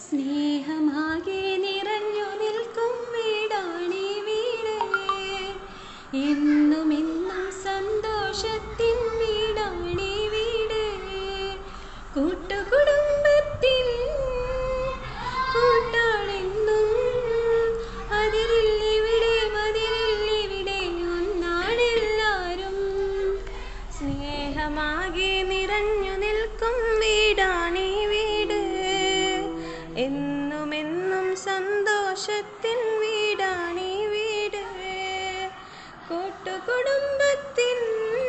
സ്നേഹമാകെ നിറഞ്ഞു നിൽക്കും വീടാണീ വീട് എന്നും എന്നും സന്തോഷത്തിൻ വീടാണീ വീട് കൂട്ടുകുടുംബത്തിൽ കൂട്ടാണെന്നും അതിരില്ലിവിടെ മതിരില്ലിവിടെ ഒന്നാണെല്ലാരും സ്നേഹമാകെ നിറഞ്ഞു നിൽക്കും വീടാണീ വീട് എന്നും എന്നും സന്തോഷത്തിൻ വീടാണീ വീട് കൂട്ടുകുടുംബത്തിൻ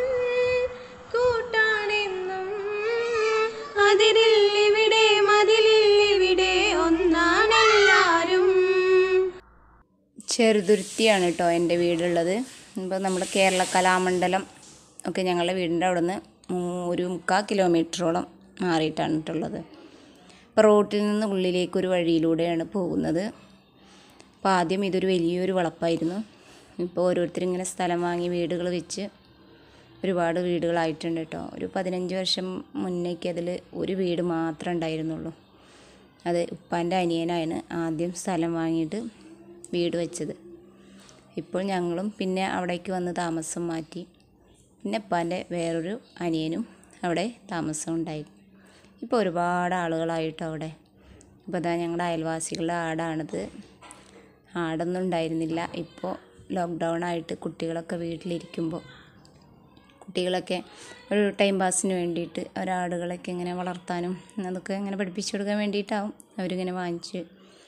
കൂട്ടാണെന്നും അതിരില്ലിവിടെ മതിലില്ലിവിടെ ഒന്നാണെല്ലാരും ചെറുതുരുത്തിയാണ് കേട്ടോ എൻ്റെ വീടുള്ളത് ഇപ്പോൾ നമ്മുടെ കേരള കലാമണ്ഡലം ഒക്കെ ഞങ്ങളുടെ വീടിൻ്റെ അവിടെ നിന്ന് ഒരു മുക്കാൽ കിലോമീറ്ററോളം മാറിയിട്ടാണ് കേട്ടുള്ളത് ഇപ്പോൾ റോട്ടിൽ നിന്ന് ഉള്ളിലേക്ക് ഒരു വഴിയിലൂടെയാണ് പോകുന്നത് അപ്പോൾ ആദ്യം ഇതൊരു വലിയൊരു വളപ്പായിരുന്നു ഇപ്പോൾ ഓരോരുത്തർ ഇങ്ങനെ സ്ഥലം വാങ്ങി വീടുകൾ വെച്ച് ഒരുപാട് വീടുകളായിട്ടുണ്ട് കേട്ടോ ഒരു പതിനഞ്ച് വർഷം മുന്നേക്ക് അതിൽ ഒരു വീട് മാത്രമേ ഉണ്ടായിരുന്നുള്ളൂ അത് ഉപ്പാൻ്റെ അനിയനാണ് ആദ്യം സ്ഥലം വാങ്ങിയിട്ട് വീട് വെച്ചത് ഇപ്പോൾ ഞങ്ങളും പിന്നെ അവിടേക്ക് വന്ന് താമസം മാറ്റി പിന്നെ ഉപ്പാൻ്റെ വേറൊരു അനിയനും അവിടെ താമസം ഉണ്ടായി ഇപ്പോൾ ഒരുപാട് ആളുകളായിട്ട് അവിടെ ഇപ്പോൾ അതാ ഞങ്ങളുടെ അയൽവാസികളുടെ ആടാണിത് ആടൊന്നും ഉണ്ടായിരുന്നില്ല ഇപ്പോൾ ലോക്ക്ഡൗൺ ആയിട്ട് കുട്ടികളൊക്കെ വീട്ടിലിരിക്കുമ്പോൾ കുട്ടികളൊക്കെ ഒരു ടൈം പാസിന് വേണ്ടിയിട്ട് ഒരാടുകളൊക്കെ ഇങ്ങനെ വളർത്താനും അതൊക്കെ ഇങ്ങനെ പഠിപ്പിച്ചു കൊടുക്കാൻ വേണ്ടിയിട്ടാവും അവരിങ്ങനെ വാങ്ങിച്ച്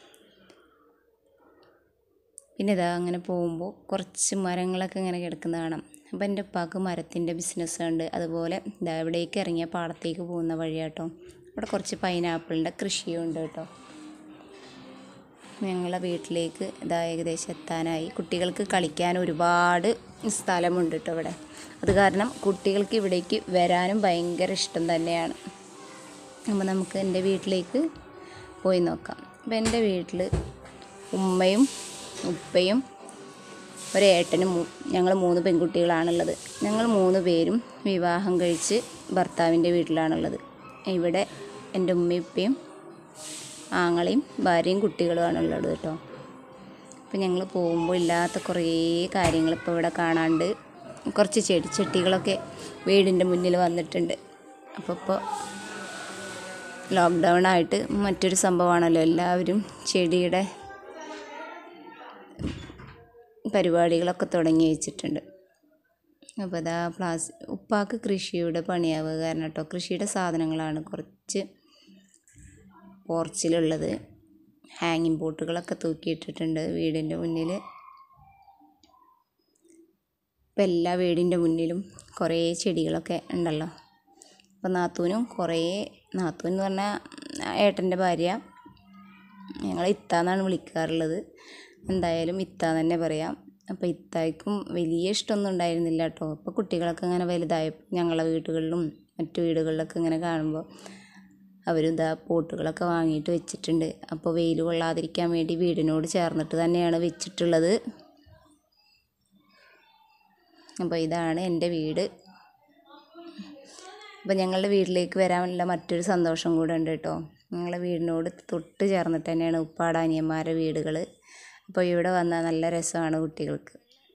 പിന്നെ ഇതാ അങ്ങനെ പോകുമ്പോൾ കുറച്ച് മരങ്ങളൊക്കെ ഇങ്ങനെ കിടക്കുന്ന കാണാം അപ്പോൾ എൻ്റെ ഉപ്പാക്ക് മരത്തിൻ്റെ ബിസിനസ് ഉണ്ട് അതുപോലെ ഇതാ ഇവിടേക്ക് ഇറങ്ങിയ പാടത്തേക്ക് പോകുന്ന വഴിയാട്ടോ ഇവിടെ കുറച്ച് പൈനാപ്പിളിൻ്റെ കൃഷിയും ഉണ്ട് കേട്ടോ ഞങ്ങളെ വീട്ടിലേക്ക് ഇതാ ഏകദേശം എത്താനായി കുട്ടികൾക്ക് കളിക്കാൻ ഒരുപാട് സ്ഥലമുണ്ട് കേട്ടോ ഇവിടെ അത് കാരണം കുട്ടികൾക്ക് ഇവിടേക്ക് വരാനും ഭയങ്കര ഇഷ്ടം തന്നെയാണ് അപ്പോൾ നമുക്ക് എൻ്റെ വീട്ടിലേക്ക് പോയി നോക്കാം അപ്പോൾ എൻ്റെ വീട്ടിൽ ഉമ്മയും ഉപ്പയും ഒരേട്ടനും ഞങ്ങൾ മൂന്ന് പെൺകുട്ടികളാണുള്ളത് ഞങ്ങൾ മൂന്ന് പേരും വിവാഹം കഴിച്ച് ഭർത്താവിൻ്റെ വീട്ടിലാണുള്ളത് ഇവിടെ എൻ്റെ ഉമ്മയും ഉപ്പയും ആങ്ങളെയും ഭാര്യയും കുട്ടികളുമാണുള്ളത് കേട്ടോ അപ്പോൾ ഞങ്ങൾ പോകുമ്പോൾ ഇല്ലാത്ത കുറേ കാര്യങ്ങൾ ഇപ്പോൾ ഇവിടെ കാണാണ്ട് കുറച്ച് ചെടിച്ചട്ടികളൊക്കെ വീടിൻ്റെ മുന്നിൽ വന്നിട്ടുണ്ട് അപ്പോൾ ഇപ്പോൾ ലോക്ക്ഡൗൺ ആയിട്ട് മറ്റൊരു സംഭവമാണല്ലോ എല്ലാവരും ചെടിയുടെ പരിപാടികളൊക്കെ തുടങ്ങി വെച്ചിട്ടുണ്ട് അപ്പോൾ അതാ പ്ലാസ് ഉപ്പാക്ക് കൃഷിയുടെ പണിയാവുക കാരണം കേട്ടോ കൃഷിയുടെ സാധനങ്ങളാണ് കുറച്ച് പോർച്ചിലുള്ളത് ഹാങ്ങിങ് ബോട്ടുകളൊക്കെ തൂക്കിയിട്ടിട്ടുണ്ട് വീടിൻ്റെ മുന്നിൽ ഇപ്പം എല്ലാ വീടിൻ്റെ മുന്നിലും കുറേ ചെടികളൊക്കെ ഉണ്ടല്ലോ അപ്പോൾ നാത്തൂനും കുറേ നാത്തൂൻ എന്ന് പറഞ്ഞാൽ ഏട്ടൻ്റെ ഭാര്യ ഞങ്ങൾ ഇത്ത എന്നാണ് വിളിക്കാറുള്ളത് എന്തായാലും ഇത്ത തന്നെ പറയാം അപ്പോൾ ഇത്തായ്ക്കും വലിയ ഇഷ്ടമൊന്നും ഉണ്ടായിരുന്നില്ല കേട്ടോ അപ്പോൾ കുട്ടികളൊക്കെ ഇങ്ങനെ വലുതായപ്പോൾ ഞങ്ങളെ വീടുകളിലും മറ്റു വീടുകളിലൊക്കെ ഇങ്ങനെ കാണുമ്പോൾ അവരും ഇതാ പോട്ടുകളൊക്കെ വാങ്ങിയിട്ട് വെച്ചിട്ടുണ്ട് അപ്പോൾ വെയിൽ കൊള്ളാതിരിക്കാൻ വേണ്ടി വീടിനോട് ചേർന്നിട്ട് തന്നെയാണ് വെച്ചിട്ടുള്ളത് അപ്പോൾ ഇതാണ് എൻ്റെ വീട് അപ്പോൾ ഞങ്ങളുടെ വീട്ടിലേക്ക് വരാനുള്ള മറ്റൊരു സന്തോഷം കൂടെ ഉണ്ട് കേട്ടോ ഞങ്ങളുടെ വീടിനോട് തൊട്ട് ചേർന്നിട്ട് തന്നെയാണ് ഉപ്പാടാനിയന്മാരുടെ വീടുകൾ അപ്പോൾ ഇവിടെ വന്നാൽ നല്ല രസമാണ് കുട്ടികൾക്ക്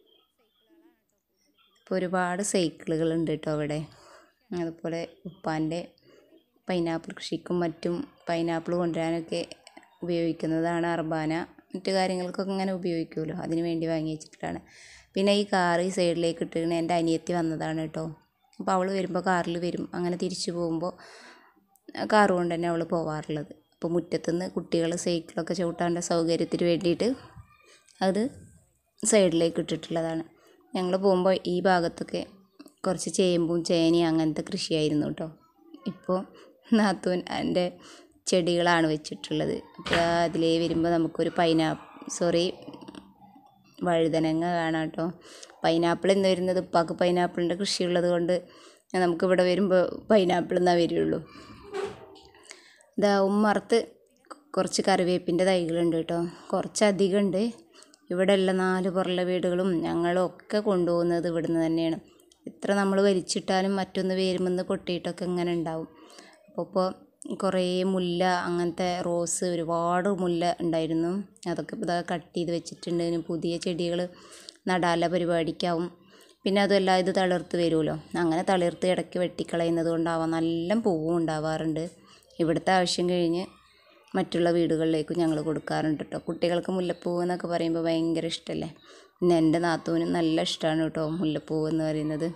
ഇപ്പോൾ ഒരുപാട് സൈക്കിളുകളുണ്ട് കേട്ടോ അവിടെ അതുപോലെ ഉപ്പാൻ്റെ പൈനാപ്പിൾ കൃഷിക്കും മറ്റും പൈനാപ്പിൾ കൊണ്ടുവരാനൊക്കെ ഉപയോഗിക്കുന്നതാണ് അർബാന മറ്റു കാര്യങ്ങൾക്കൊക്കെ ഇങ്ങനെ ഉപയോഗിക്കുമല്ലോ അതിന് വേണ്ടി വാങ്ങി വെച്ചിട്ടാണ് പിന്നെ ഈ കാറ് ഈ സൈഡിലേക്ക് ഇട്ടിരുന്ന എൻ്റെ അനിയത്തി വന്നതാണ് കേട്ടോ അപ്പോൾ അവൾ വരുമ്പോൾ കാറിൽ വരും അങ്ങനെ തിരിച്ചു പോകുമ്പോൾ കാറ് കൊണ്ട് തന്നെ അവൾ പോവാറുള്ളത് അപ്പോൾ മുറ്റത്തുനിന്ന് കുട്ടികൾ സൈക്കിളൊക്കെ ചവിട്ടാൻ്റെ സൗകര്യത്തിന് വേണ്ടിയിട്ട് അത് സൈഡിലേക്ക് ഇട്ടിട്ടുള്ളതാണ് ഞങ്ങൾ പോകുമ്പോൾ ഈ ഭാഗത്തൊക്കെ കുറച്ച് ചേമ്പും ചേനയും അങ്ങനത്തെ കൃഷിയായിരുന്നു കേട്ടോ ഇപ്പോൾ നാത്തൂൻ എൻ്റെ ചെടികളാണ് വെച്ചിട്ടുള്ളത് അപ്പോൾ അതിലേ വരുമ്പോൾ നമുക്കൊരു പൈനാ സോറി വഴുതനങ്ങ കാണാം കേട്ടോ പൈനാപ്പിൾ എന്ന് വരുന്നത് ഉപ്പാക്ക് പൈനാപ്പിളിൻ്റെ കൃഷിയുള്ളത് കൊണ്ട് നമുക്കിവിടെ വരുമ്പോൾ പൈനാപ്പിൾ എന്നാ വരികയുള്ളൂ ഇതാ ഉമ്മറത്ത് കുറച്ച് കറിവേപ്പിൻ്റെ തൈകളുണ്ട് കേട്ടോ കുറച്ചധികം ഉണ്ട് ഇവിടെ ഉള്ള നാല് പുറള്ള വീടുകളും ഞങ്ങളും ഒക്കെ കൊണ്ടുപോകുന്നത് ഇവിടുന്ന് തന്നെയാണ് എത്ര നമ്മൾ വലിച്ചിട്ടാലും മറ്റൊന്ന് വേരുമെന്ന് പൊട്ടിയിട്ടൊക്കെ ഇങ്ങനെ ഉണ്ടാവും അപ്പോൾ ഇപ്പോൾ കുറേ മുല്ല അങ്ങനത്തെ റോസ് ഒരുപാട് മുല്ല ഉണ്ടായിരുന്നു അതൊക്കെ ഇപ്പോൾ ഇതാ കട്ട് ചെയ്ത് വെച്ചിട്ടുണ്ട് ഇനി പുതിയ ചെടികൾ നടാനുള്ള പരിപാടിക്കാവും പിന്നെ അതുമല്ല ഇത് തളിർത്ത് വരുമല്ലോ അങ്ങനെ തളിർത്ത് ഇടയ്ക്ക് വെട്ടിക്കളയുന്നത് കൊണ്ടാവാം നല്ല പൂവും ഉണ്ടാവാറുണ്ട് ഇവിടുത്തെ ആവശ്യം കഴിഞ്ഞ് മറ്റുള്ള വീടുകളിലേക്കും ഞങ്ങൾ കൊടുക്കാറുണ്ട് കേട്ടോ കുട്ടികൾക്ക് മുല്ലപ്പൂവ് എന്നൊക്കെ പറയുമ്പോൾ ഭയങ്കര ഇഷ്ടമല്ലേ പിന്നെ എൻ്റെ നാത്തൂനും നല്ല ഇഷ്ടമാണ് കേട്ടോ മുല്ലപ്പൂവ് എന്ന് പറയുന്നത്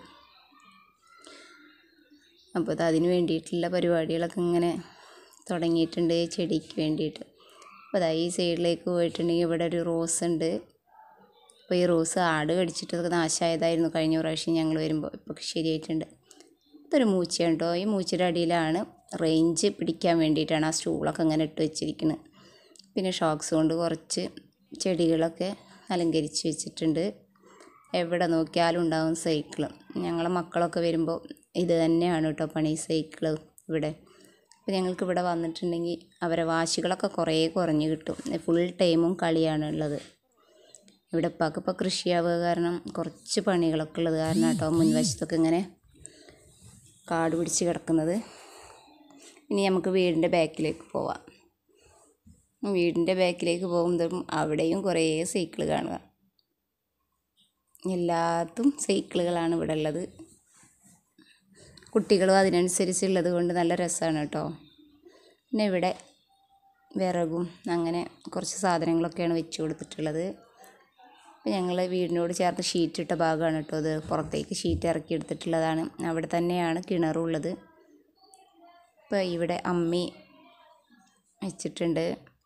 അപ്പോൾ അത് അതിന് വേണ്ടിയിട്ടുള്ള പരിപാടികളൊക്കെ ഇങ്ങനെ തുടങ്ങിയിട്ടുണ്ട് ചെടിക്ക് വേണ്ടിയിട്ട് അപ്പോൾ അതാ ഈ സൈഡിലേക്ക് പോയിട്ടുണ്ടെങ്കിൽ ഇവിടെ ഒരു റോസ് ഉണ്ട് അപ്പോൾ ഈ റോസ് ആട് കടിച്ചിട്ട് നാശമായതായിരുന്നു കഴിഞ്ഞ പ്രാവശ്യം ഞങ്ങൾ വരുമ്പോൾ ഇപ്പോൾ ശരിയായിട്ടുണ്ട് ഇതൊരു മൂച്ചയാണ് കേട്ടോ ഈ മൂച്ചയുടെ അടിയിലാണ് റേഞ്ച് പിടിക്കാൻ വേണ്ടിയിട്ടാണ് ആ സ്റ്റൂളൊക്കെ ഇങ്ങനെ ഇട്ട് വെച്ചിരിക്കുന്നത് പിന്നെ ഷോക്സ് കൊണ്ട് കുറച്ച് ചെടികളൊക്കെ അലങ്കരിച്ച് വെച്ചിട്ടുണ്ട് എവിടെ നോക്കിയാലും ഉണ്ടാവും സൈക്കിള് ഞങ്ങളെ മക്കളൊക്കെ വരുമ്പോൾ ഇത് തന്നെയാണ് കേട്ടോ പണി സൈക്കിള് ഇവിടെ അപ്പോൾ ഞങ്ങൾക്ക് ഇവിടെ വന്നിട്ടുണ്ടെങ്കിൽ അവരെ വാശികളൊക്കെ കുറേ കുറഞ്ഞ് കിട്ടും ഫുൾ ടൈമും കളിയാണ് ഉള്ളത് ഇവിടെ ഉപ്പാക്ക് ഇപ്പോൾ കൃഷിയാവുക കാരണം കുറച്ച് പണികളൊക്കെ ഉള്ളത് കാരണം കേട്ടോ മുൻവശത്തൊക്കെ ഇങ്ങനെ കാട് പിടിച്ച് കിടക്കുന്നത് ഇനി നമുക്ക് വീടിൻ്റെ ബാക്കിലേക്ക് പോവാം വീടിൻ്റെ ബാക്കിലേക്ക് പോകുമ്പോഴും അവിടെയും കുറേ സൈക്കിൾ കാണുക എല്ലാത്തും സൈക്കിളുകളാണ് ഇവിടെ ഉള്ളത് കുട്ടികളും അതിനനുസരിച്ചുള്ളത് കൊണ്ട് നല്ല രസമാണ് കേട്ടോ പിന്നെ ഇവിടെ വിറകും അങ്ങനെ കുറച്ച് സാധനങ്ങളൊക്കെയാണ് വെച്ച് കൊടുത്തിട്ടുള്ളത് അപ്പോൾ ഞങ്ങൾ വീടിനോട് ചേർത്ത് ഷീറ്റ് ഇട്ട ഭാഗമാണ് കേട്ടോ അത് പുറത്തേക്ക് ഷീറ്റ് ഇറക്കി എടുത്തിട്ടുള്ളതാണ് അവിടെ തന്നെയാണ് കിണറുള്ളത് ഇപ്പോൾ ഇവിടെ അമ്മി വെച്ചിട്ടുണ്ട്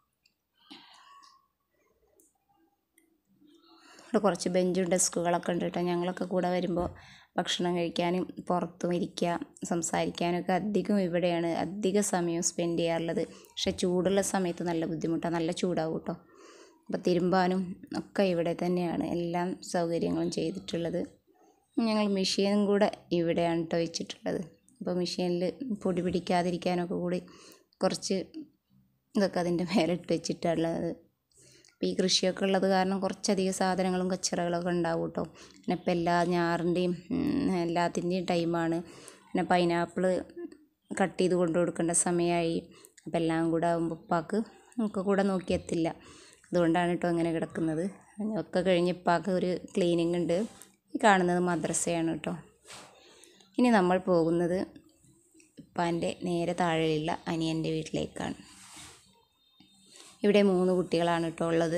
ഇവിടെ കുറച്ച് ബെഞ്ചും ഡെസ്കുകളൊക്കെ ഉണ്ട് കേട്ടോ ഞങ്ങളൊക്കെ കൂടെ വരുമ്പോൾ ഭക്ഷണം കഴിക്കാനും പുറത്തും ഇരിക്കുക സംസാരിക്കാനൊക്കെ അധികം ഇവിടെയാണ് അധിക സമയം സ്പെൻഡ് ചെയ്യാറുള്ളത് പക്ഷെ ചൂടുള്ള സമയത്ത് നല്ല ബുദ്ധിമുട്ടാണ് നല്ല ചൂടാവും കേട്ടോ അപ്പോൾ തിരുമ്പാനും ഒക്കെ ഇവിടെ തന്നെയാണ് എല്ലാം സൗകര്യങ്ങളും ചെയ്തിട്ടുള്ളത് ഞങ്ങൾ മെഷീനും കൂടെ ഇവിടെയാണ് കേട്ടോ വെച്ചിട്ടുള്ളത് അപ്പോൾ മെഷീനിൽ പൊടി പിടിക്കാതിരിക്കാനൊക്കെ കൂടി കുറച്ച് ഇതൊക്കെ അതിൻ്റെ മേലിട്ട് വെച്ചിട്ടുള്ളത് അപ്പോൾ ഈ കൃഷിയൊക്കെ ഉള്ളത് കാരണം കുറച്ചധികം സാധനങ്ങളും കച്ചറകളൊക്കെ ഉണ്ടാവും കേട്ടോ പിന്നെ ഇപ്പം എല്ലാ ഞാറിൻ്റെയും എല്ലാത്തിൻ്റെയും ടൈമാണ് പിന്നെ പൈനാപ്പിൾ കട്ട് ചെയ്ത് കൊണ്ടു കൊടുക്കേണ്ട സമയമായി അപ്പം എല്ലാം കൂടെ ആകുമ്പോൾ ഉപ്പാക്ക് ഒക്കെ കൂടെ നോക്കിയെത്തില്ല അതുകൊണ്ടാണ് കേട്ടോ ഇങ്ങനെ കിടക്കുന്നത് ഒക്കെ കഴിഞ്ഞ് ഇപ്പാക്ക് ഒരു ക്ലീനിങ് ഉണ്ട് ഈ കാണുന്നത് മദ്രസയാണ് കേട്ടോ ഇനി നമ്മൾ പോകുന്നത് ഉപ്പാൻ്റെ നേരെ താഴെയുള്ള അനിയൻ്റെ വീട്ടിലേക്കാണ് ഇവിടെ മൂന്ന് കുട്ടികളാണ് കേട്ടോ ഉള്ളത്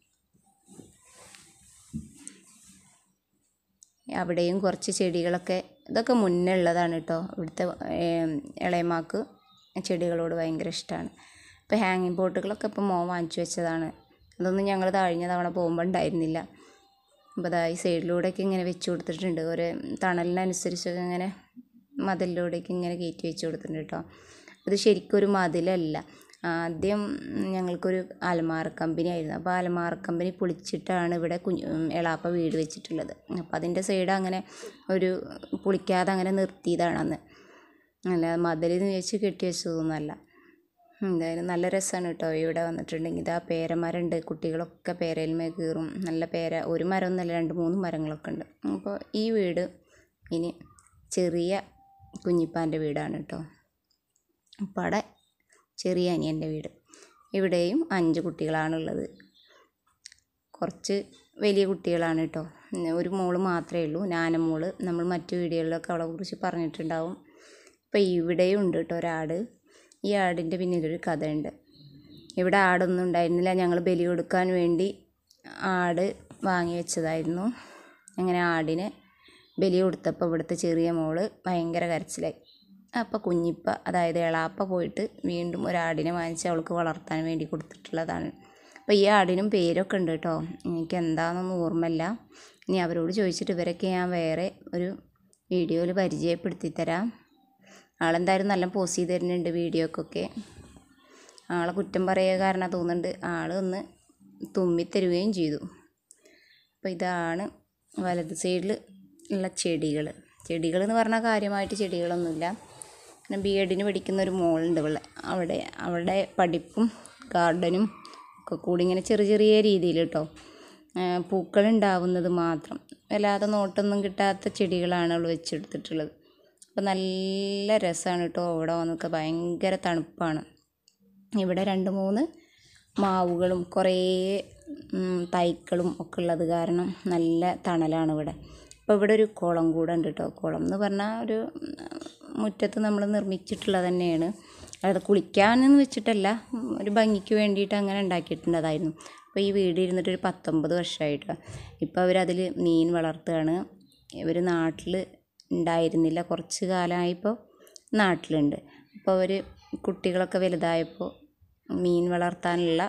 അവിടെയും കുറച്ച് ചെടികളൊക്കെ ഇതൊക്കെ മുന്നേ ഉള്ളതാണ് കേട്ടോ ഇവിടുത്തെ ഇളയമാക്ക് ചെടികളോട് ഭയങ്കര ഇഷ്ടമാണ് ഇപ്പോൾ ഹാങ്ങിങ് പോട്ടുകളൊക്കെ ഇപ്പോൾ മോൻ വാങ്ങിച്ചു വെച്ചതാണ് അതൊന്നും ഞങ്ങൾ കഴിഞ്ഞ തവണ പോകുമ്പോൾ ഉണ്ടായിരുന്നില്ല അപ്പോൾ അതാ ഈ സൈഡിലൂടെയൊക്കെ ഇങ്ങനെ വെച്ച് കൊടുത്തിട്ടുണ്ട് ഒരു തണലിനനുസരിച്ചൊക്കെ ഇങ്ങനെ മതിലിലൂടെയൊക്കെ ഇങ്ങനെ കയറ്റി വെച്ച് കൊടുത്തിട്ടുണ്ട് കേട്ടോ ഇത് ശരിക്കും ഒരു മതിലല്ല ആദ്യം ഞങ്ങൾക്കൊരു അലമാര കമ്പനി ആയിരുന്നു അപ്പോൾ അലമാര കമ്പനി പൊളിച്ചിട്ടാണ് ഇവിടെ കുഞ്ഞ് എളാപ്പ വീട് വെച്ചിട്ടുള്ളത് അപ്പോൾ അതിൻ്റെ സൈഡ് അങ്ങനെ ഒരു പൊളിക്കാതെ അങ്ങനെ നിർത്തിയതാണ് അന്ന് അല്ല മതിലെന്ന് വെച്ച് കെട്ടി വെച്ചതൊന്നുമല്ല എന്തായാലും നല്ല രസമാണ് കേട്ടോ ഇവിടെ വന്നിട്ടുണ്ടെങ്കിൽ ഇതാ പേരമരമുണ്ട് കുട്ടികളൊക്കെ പേരയിന്മേൽ കയറും നല്ല പേര ഒരു മരം ഒന്നല്ല രണ്ട് മൂന്ന് മരങ്ങളൊക്കെ ഉണ്ട് അപ്പോൾ ഈ വീട് ഇനി ചെറിയ കുഞ്ഞിപ്പാൻ്റെ വീടാണ് കേട്ടോ ഉപ്പാടെ ചെറിയ അനിയൻ്റെ വീട് ഇവിടെയും അഞ്ച് കുട്ടികളാണുള്ളത് കുറച്ച് വലിയ കുട്ടികളാണ് കേട്ടോ ഒരു മോള് മാത്രമേ ഉള്ളൂ നാനമോള് നമ്മൾ മറ്റു വീഡിയോകളിലൊക്കെ അവളെ കുറിച്ച് പറഞ്ഞിട്ടുണ്ടാവും ഇപ്പോൾ ഇവിടെയും ഉണ്ട് കേട്ടോ ഒരാട് ഈ ആടിൻ്റെ പിന്നിലൊരു കഥയുണ്ട് ഇവിടെ ആടൊന്നും ഉണ്ടായിരുന്നില്ല ഞങ്ങൾ ബലി കൊടുക്കാൻ വേണ്ടി ആട് വാങ്ങി വെച്ചതായിരുന്നു അങ്ങനെ ആടിനെ ബലി കൊടുത്തപ്പോൾ ഇവിടുത്തെ ചെറിയ മോള് ഭയങ്കര കരച്ചിലായി അപ്പോൾ കുഞ്ഞിപ്പ അതായത് എളാപ്പ പോയിട്ട് വീണ്ടും ഒരാടിനെ വാങ്ങിച്ച് അവൾക്ക് വളർത്താൻ വേണ്ടി കൊടുത്തിട്ടുള്ളതാണ് അപ്പോൾ ഈ ആടിനും പേരൊക്കെ ഉണ്ട് കേട്ടോ എനിക്ക് എന്താണെന്നൊന്നും ഓർമ്മയില്ല ഇനി അവരോട് ചോദിച്ചിട്ട് ഇവരൊക്കെ ഞാൻ വേറെ ഒരു വീഡിയോയിൽ പരിചയപ്പെടുത്തി തരാം ആളെന്തായാലും നല്ല പോസ്റ്റ് ചെയ്ത് തരുന്നുണ്ട് വീഡിയോക്കൊക്കെ ആളെ കുറ്റം പറയുക കാരണം തോന്നുന്നുണ്ട് ആൾ ഒന്ന് തുമ്മിത്തരുകയും ചെയ്തു അപ്പോൾ ഇതാണ് വലത് സൈഡിൽ ഉള്ള ചെടികൾ ചെടികൾ എന്ന് പറഞ്ഞാൽ കാര്യമായിട്ട് ചെടികളൊന്നുമില്ല പിന്നെ ബി എഡിന് പഠിക്കുന്ന ഒരു മോളുണ്ട് ഇവിടെ അവിടെ അവിടെ പഠിപ്പും ഗാർഡനും ഒക്കെ കൂടി ഇങ്ങനെ ചെറിയ ചെറിയ രീതിയിൽ കേട്ടോ പൂക്കളുണ്ടാവുന്നത് മാത്രം വല്ലാതെ നോട്ടൊന്നും കിട്ടാത്ത ചെടികളാണ് അവൾ വെച്ചെടുത്തിട്ടുള്ളത് അപ്പോൾ നല്ല രസമാണ് കേട്ടോ ഇവിടെ വന്നൊക്കെ ഭയങ്കര തണുപ്പാണ് ഇവിടെ രണ്ട് മൂന്ന് മാവുകളും കുറേ ഉം, തൈക്കളും ഒക്കെ ഉള്ളത് കാരണം നല്ല തണലാണ് ഇവിടെ അപ്പോൾ ഇവിടെ ഒരു കുളം കൂടെ ഉണ്ട് കേട്ടോ കുളം എന്ന് പറഞ്ഞാൽ ഒരു ഉം, മുറ്റത്ത് നമ്മൾ നിർമ്മിച്ചിട്ടുള്ളത് തന്നെയാണ് അത് കുളിക്കാനെന്ന് വെച്ചിട്ടല്ല ഉം, ഒരു ഭംഗിക്ക് വേണ്ടിയിട്ട് അങ്ങനെ ഉണ്ടാക്കിയിട്ടുള്ളതായിരുന്നു അപ്പോൾ ഈ വീട് ഇരുന്നിട്ട് ഒരു പത്തൊമ്പത് വർഷമായിട്ടോ ഇപ്പോൾ അവരതിൽ മീൻ വളർത്തുകയാണ് ഇവർ നാട്ടിൽ ഉണ്ടായിരുന്നില്ല കുറച്ച് കാലമായിപ്പോൾ നാട്ടിലുണ്ട് അപ്പോൾ അവർ കുട്ടികളൊക്കെ വലുതായപ്പോൾ മീൻ വളർത്താനുള്ള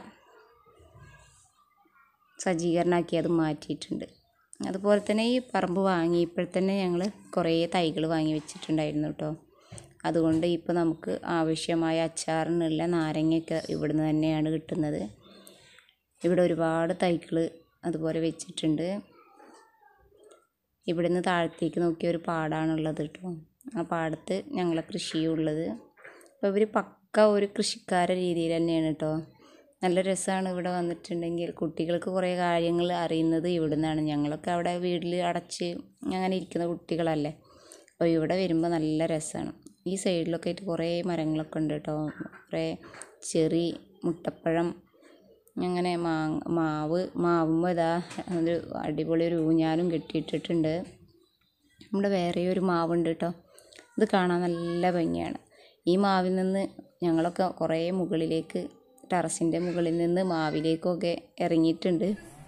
സജ്ജീകരണമാക്കി അത് മാറ്റിയിട്ടുണ്ട് അതുപോലെ തന്നെ ഈ പറമ്പ് വാങ്ങിയപ്പോൾ തന്നെ ഞങ്ങൾ കുറേ തൈകൾ വാങ്ങി വെച്ചിട്ടുണ്ടായിരുന്നു കേട്ടോ അതുകൊണ്ട് ഇപ്പോൾ നമുക്ക് ആവശ്യമായ അച്ചാറിനുള്ള നാരങ്ങയൊക്കെ ഇവിടുന്ന് തന്നെയാണ് കിട്ടുന്നത് ഇവിടെ ഒരുപാട് തൈകൾ അതുപോലെ വെച്ചിട്ടുണ്ട് ഇവിടുന്ന് താഴത്തേക്ക് നോക്കിയ ഒരു പാടാണുള്ളത് കേട്ടോ ആ പാടത്ത് ഞങ്ങളെ കൃഷിയുള്ളത് അപ്പോൾ ഇവർ പക്ക ഒരു കൃഷിക്കാര രീതിയിൽ തന്നെയാണ് കേട്ടോ നല്ല രസമാണ് ഇവിടെ വന്നിട്ടുണ്ടെങ്കിൽ കുട്ടികൾക്ക് കുറേ കാര്യങ്ങൾ അറിയുന്നത് ഇവിടെ നിന്നാണ് ഞങ്ങളൊക്കെ അവിടെ വീട്ടിൽ അടച്ച് അങ്ങനെ ഇരിക്കുന്ന കുട്ടികളല്ലേ അപ്പോൾ ഇവിടെ വരുമ്പോൾ നല്ല രസമാണ് ഈ സൈഡിലൊക്കെ ആയിട്ട് കുറേ മരങ്ങളൊക്കെ ഉണ്ട് കേട്ടോ കുറേ ചെറി മുട്ടപ്പഴം അങ്ങനെ മാങ്ങ മാവ് മാവുമ്പോൾ ഇതാ ഒരു അടിപൊളി ഒരു ഊഞ്ഞാലും കെട്ടിയിട്ടിട്ടുണ്ട് നമ്മുടെ വേറെ ഒരു മാവുണ്ട് കേട്ടോ ഇത് കാണാൻ നല്ല ഭംഗിയാണ് ഈ മാവിൽ നിന്ന് ഞങ്ങളൊക്കെ കുറേ മുകളിലേക്ക് ടെറസിൻ്റെ മുകളിൽ നിന്ന് മാവിലേക്കൊക്കെ ഇറങ്ങിയിട്ടുണ്ട്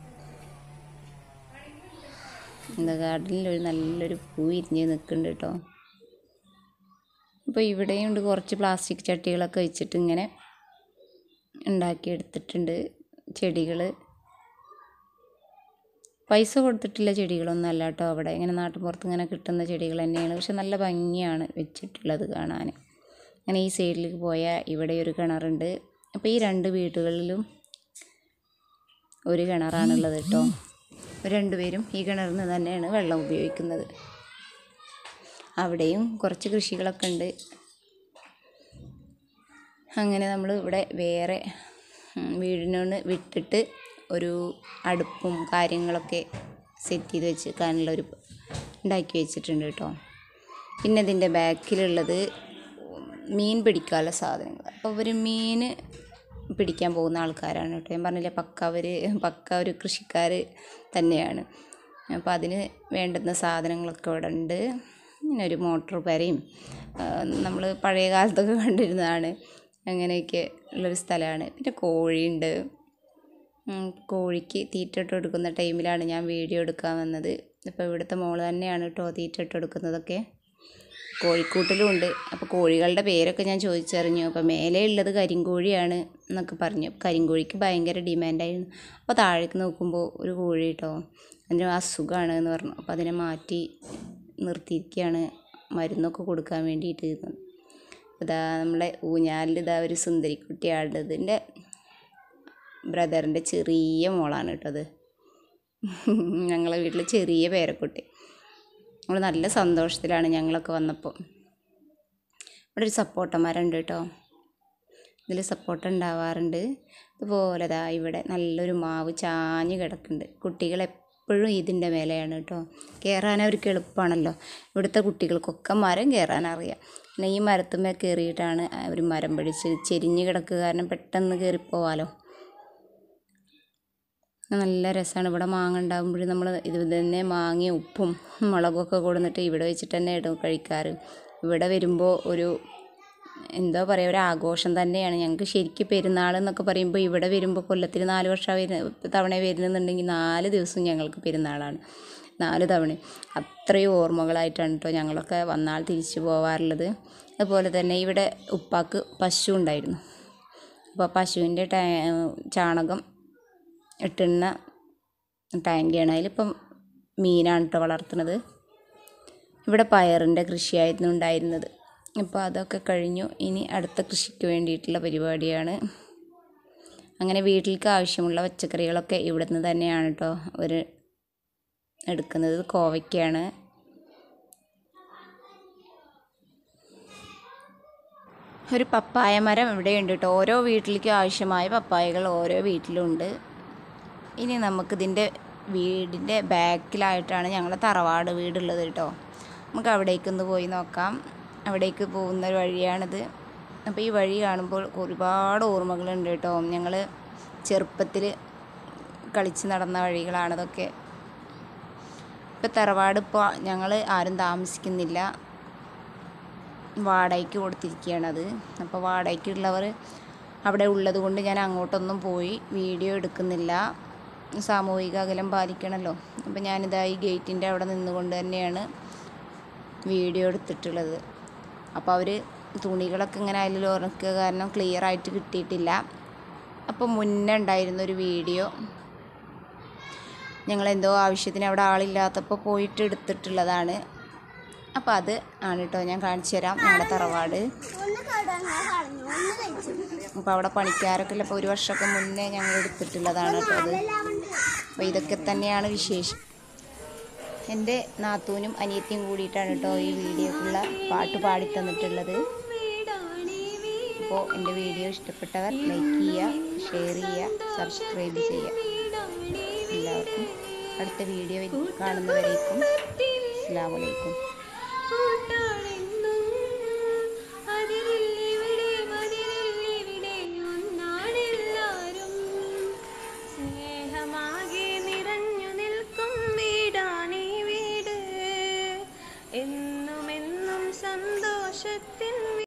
എന്താ ഗാർഡനിൽ ഒരു നല്ലൊരു പൂ ഇരിഞ്ഞ് നിൽക്കുന്നുണ്ട് കേട്ടോ അപ്പോൾ ഇവിടെയും ഉണ്ട് കുറച്ച് പ്ലാസ്റ്റിക് ചട്ടികളൊക്കെ വെച്ചിട്ട് ഇങ്ങനെ ഉണ്ടാക്കിയെടുത്തിട്ടുണ്ട് ചെടികൾ പൈസ കൊടുത്തിട്ടുള്ള ചെടികളൊന്നും അല്ല കേട്ടോ അവിടെ ഇങ്ങനെ നാട്ടുപുറത്ത് ഇങ്ങനെ കിട്ടുന്ന ചെടികൾ തന്നെയാണ് പക്ഷെ നല്ല ഭംഗിയാണ് വെച്ചിട്ടുള്ളത് കാണാൻ അങ്ങനെ ഈ സൈഡിലേക്ക് പോയാൽ ഇവിടെ ഒരു കിണറുണ്ട് അപ്പോൾ ഈ രണ്ട് വീടുകളിലും ഒരു കിണറാണുള്ളത് കേട്ടോ രണ്ടുപേരും ഈ കിണറിൽ നിന്ന് തന്നെയാണ് വെള്ളം ഉപയോഗിക്കുന്നത് അവിടെയും കുറച്ച് കൃഷികളൊക്കെ ഉണ്ട് അങ്ങനെ നമ്മൾ ഇവിടെ വേറെ ഉം, വീടിനോട് വിട്ടിട്ട് ഒരു അടുപ്പും കാര്യങ്ങളൊക്കെ സെറ്റ് ചെയ്ത് വെച്ചിരിക്കാനുള്ള ഒരു ഉണ്ടാക്കി വെച്ചിട്ടുണ്ട് കേട്ടോ പിന്നെ ഇതിൻ്റെ ബാക്കിലുള്ളത് മീൻ പിടിക്കാനുള്ള സാധനങ്ങൾ അപ്പോൾ ഇവർ മീൻ പിടിക്കാൻ പോകുന്ന ആൾക്കാരാണ് കേട്ടോ ഞാൻ പറഞ്ഞില്ലേ പക്ക അവർ പക്ക ഒരു കൃഷിക്കാർ തന്നെയാണ് അപ്പോൾ അതിന് വേണ്ടുന്ന സാധനങ്ങളൊക്കെ ഇവിടെ ഉണ്ട് പിന്നെ ഒരു മോട്ടോർ പെരയും നമ്മൾ പഴയ കാലത്തൊക്കെ കണ്ടിരുന്നതാണ് അങ്ങനെയൊക്കെ ഉള്ളൊരു സ്ഥലമാണ് പിന്നെ കോഴിയുണ്ട് ഉം, കോഴിക്ക് തീറ്റ ഇട്ട് കൊടുക്കുന്ന ടൈമിലാണ് ഞാൻ വീഡിയോ എടുക്കാൻ വന്നത് ഇപ്പോൾ ഇവിടുത്തെ മോള് തന്നെയാണ് കേട്ടോ തീറ്റ ഇട്ട് കൊടുക്കുന്നതൊക്കെ കോഴിക്കൂട്ടിലും ഉണ്ട് അപ്പോൾ കോഴികളുടെ പേരൊക്കെ ഞാൻ ചോദിച്ചറിഞ്ഞു അപ്പോൾ മേലെ ഉള്ളത് കരിങ്കോഴിയാണ് എന്നൊക്കെ പറഞ്ഞു കരിങ്കോഴിക്ക് ഭയങ്കര ഡിമാൻഡായിരുന്നു അപ്പോൾ താഴേക്ക് നോക്കുമ്പോൾ ഒരു കോഴി കേട്ടോ അതിന് അസുഖമാണ് എന്ന് പറഞ്ഞു അപ്പോൾ അതിനെ മാറ്റി നിർത്തിയിരിക്കുകയാണ് മരുന്നൊക്കെ കൊടുക്കാൻ വേണ്ടിയിട്ട് ഇതാ നമ്മളെ ഊഞ്ഞാലിൽ ഇതാ ഒരു സുന്ദരിക്കുട്ടിയാണ് ഇതിൻ്റെ ബ്രദറിൻ്റെ ചെറിയ മോളാണ് കേട്ടോ അത് ഞങ്ങളെ വീട്ടിൽ ചെറിയ പേരക്കുട്ടി നമ്മൾ നല്ല സന്തോഷത്തിലാണ് ഞങ്ങളൊക്കെ വന്നപ്പോൾ ഇവിടെ ഒരു സപ്പോട്ട മരം ഉണ്ട് കേട്ടോ ഇതിൽ സപ്പോട്ട ഉണ്ടാവാറുണ്ട് ഇതുപോലെ ദാ ഇവിടെ നല്ലൊരു മാവ് ചാഞ്ഞ് കിടക്കുന്നുണ്ട് കുട്ടികൾ എപ്പോഴും ഇതിൻ്റെ മേലെയാണ് കേട്ടോ കയറാൻ അവർക്ക് എളുപ്പമാണല്ലോ ഇവിടുത്തെ കുട്ടികൾക്കൊക്കെ മരം കയറാൻ അറിയാം പിന്നെ ഈ മരത്തുമ്മേ കയറിയിട്ടാണ് അവർ മരം പിടിച്ച് ചെരിഞ്ഞ് കിടക്കുക കാരണം പെട്ടെന്ന് കയറിപ്പോവാലോ നല്ല രസമാണ് ഇവിടെ മാങ്ങ ഉണ്ടാകുമ്പോഴും നമ്മൾ ഇത് തന്നെ മാങ്ങയും ഉപ്പും മുളകൊക്കെ കൊടുന്നിട്ട് ഇവിടെ വെച്ചിട്ട് തന്നെ ഇടും കഴിക്കാറ് ഇവിടെ വരുമ്പോൾ ഒരു എന്താ പറയുക ഒരു ആഘോഷം തന്നെയാണ് ഞങ്ങൾക്ക് ശരിക്കും പെരുന്നാൾ എന്നൊക്കെ പറയുമ്പോൾ ഇവിടെ വരുമ്പോൾ കൊല്ലത്തിൽ നാല് വർഷം വരുന്ന തവണ വരുന്നുണ്ടെങ്കിൽ നാല് ദിവസവും ഞങ്ങൾക്ക് പെരുന്നാളാണ് നാല് തവണ അത്രയും ഓർമ്മകളായിട്ടാണ് കേട്ടോ ഞങ്ങളൊക്കെ വന്നാൽ തിരിച്ചു പോവാറുള്ളത് അതുപോലെ തന്നെ ഇവിടെ ഉപ്പാക്ക് പശു ഉണ്ടായിരുന്നു അപ്പോൾ പശുവിൻ്റെ ടാ ചാണകം ഇട്ടുന്ന ടാങ്കിയാണ് അതിലിപ്പം മീനാണ് കേട്ടോ വളർത്തുന്നത് ഇവിടെ പയറിൻ്റെ കൃഷിയായിരുന്നു ഉണ്ടായിരുന്നത് അപ്പോൾ അതൊക്കെ കഴിഞ്ഞു ഇനി അടുത്ത കൃഷിക്ക് വേണ്ടിയിട്ടുള്ള പരിപാടിയാണ് അങ്ങനെ വീട്ടിലേക്ക് ആവശ്യമുള്ള പച്ചക്കറികളൊക്കെ ഇവിടെ നിന്ന് തന്നെയാണ് കേട്ടോ അവർ എടുക്കുന്നത് ഇത് കോവയ്ക്കാണ് ഒരു പപ്പായ മരം ഇവിടെയുണ്ട് കേട്ടോ ഓരോ വീട്ടിലേക്കും ആവശ്യമായ പപ്പായകൾ ഓരോ വീട്ടിലുണ്ട് ഇനി നമുക്കിതിൻ്റെ വീടിൻ്റെ ബാക്കിലായിട്ടാണ് ഞങ്ങളെ തറവാട് വീടുള്ളത് കേട്ടോ നമുക്ക് അവിടേക്കൊന്ന് പോയി നോക്കാം അവിടേക്ക് പോകുന്ന ഒരു വഴിയാണിത് അപ്പോൾ ഈ വഴി കാണുമ്പോൾ ഒരുപാട് ഓർമ്മകളുണ്ട് കേട്ടോ ഞങ്ങൾ ചെറുപ്പത്തിൽ കളിച്ച് നടന്ന വഴികളാണതൊക്കെ ഇപ്പോൾ തറവാട് ഇപ്പോൾ ഞങ്ങൾ ആരും താമസിക്കുന്നില്ല വാടകയ്ക്ക് കൊടുത്തിരിക്കുകയാണത് അപ്പോൾ വാടകയ്ക്കുള്ളവർ അവിടെ ഉള്ളത് കൊണ്ട് ഞാൻ അങ്ങോട്ടൊന്നും പോയി വീഡിയോ എടുക്കുന്നില്ല സാമൂഹിക അകലം പാലിക്കണമല്ലോ അപ്പോൾ ഞാനിതാ ഈ ഗേറ്റിൻ്റെ അവിടെ നിന്നുകൊണ്ട് തന്നെയാണ് വീഡിയോ എടുത്തിട്ടുള്ളത് അപ്പോൾ അവർ തുണികളൊക്കെ ഇങ്ങനെ അതിൽ ഉറക്കുക കാരണം ക്ലിയർ ആയിട്ട് കിട്ടിയിട്ടില്ല അപ്പോൾ മുന്നേ ഉണ്ടായിരുന്ന ഒരു വീഡിയോ ഞങ്ങൾ എന്തോ ആവശ്യത്തിന് അവിടെ ആളില്ലാത്തപ്പോൾ പോയിട്ട് എടുത്തിട്ടുള്ളതാണ് അപ്പോൾ അത് ആണ് കേട്ടോ ഞാൻ കാണിച്ചു തരാം ഞങ്ങളുടെ തറവാട് ഒന്ന് കടങ്ങ കളഞ്ഞു ഒന്ന് കഴിച്ചു അപ്പോൾ അവിടെ പണിക്കാരൊക്കെ ഉള്ള ഇപ്പോൾ ഒരു വർഷമൊക്കെ മുന്നേ ഞങ്ങൾ എടുത്തിട്ടുള്ളതാണ് കേട്ടോ അത് അപ്പോൾ ഇതൊക്കെ തന്നെയാണ് വിശേഷം എൻ്റെ നാത്തൂനും അനിയത്തിയും കൂടിയിട്ടാണ് കേട്ടോ ഈ വീഡിയോക്കുള്ള പാട്ട് പാടി തന്നിട്ടുള്ളത് അപ്പോൾ എൻ്റെ വീഡിയോ ഇഷ്ടപ്പെട്ടവർ ലൈക്ക് ചെയ്യുക ഷെയർ ചെയ്യുക സബ്സ്ക്രൈബ് ചെയ്യുക എല്ലാവർക്കും അടുത്ത വീഡിയോ കാണുന്നവരേക്കും അസ്സാം വലൈക്കും കൂട്ടാ